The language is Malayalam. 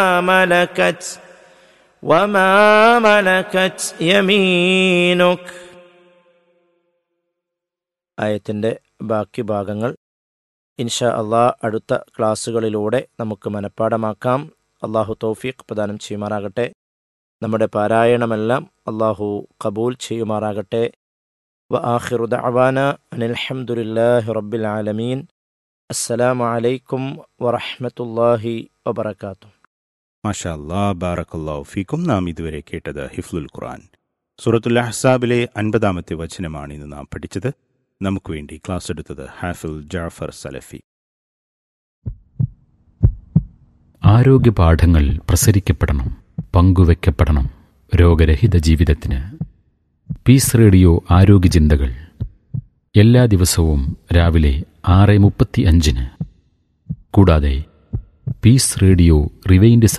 ملكت وما ملكت يمينك ആയത്തിൻ്റെ ബാക്കി ഭാഗങ്ങൾ ഇൻഷാ അള്ളാ അടുത്ത ക്ലാസ്സുകളിലൂടെ നമുക്ക് മനഃപ്പാടമാക്കാം അള്ളാഹു തൗഫീഖ് പ്രദാനം ചെയ്യുമാറാകട്ടെ നമ്മുടെ പാരായണമെല്ലാം അള്ളാഹു കബൂൽ ചെയ്യുമാറാകട്ടെ വ ആഖിറു ദഅവാന അനിൽഹംദുലില്ലാഹി റബ്ബിൽ ആലമീൻ അസ്സലാമു അലൈക്കും വറഹ്മത്തുള്ളാഹി വബറകാതുഹു മാഷാ അല്ലാ ബാറക്കല്ലാഹു ഫീക്കും നാം ഇതുവരെ കേട്ടത് ഹിഫ്ലുൽ ഖുർആൻ സൂറത്തുൽ അഹ്സാബിലെ അൻപതാമത്തെ വചനമാണ് ഇന്ന് നാം പഠിച്ചത് നമുക്ക് വേണ്ടി ക്ലാസ് എടുത്തത് ഹാഫിൽ ജാഫർ സലഫി ആരോഗ്യപാഠങ്ങൾ പ്രസരിക്കപ്പെടണം പങ്കുവെക്കപ്പെടണം രോഗരഹിത ജീവിതത്തിന് പീസ് റേഡിയോ ആരോഗ്യ ചിന്തകൾ എല്ലാ ദിവസവും രാവിലെ ആറ് മുപ്പത്തി അഞ്ചിന് കൂടാതെ പീസ് റേഡിയോ റിവൈൻഡ്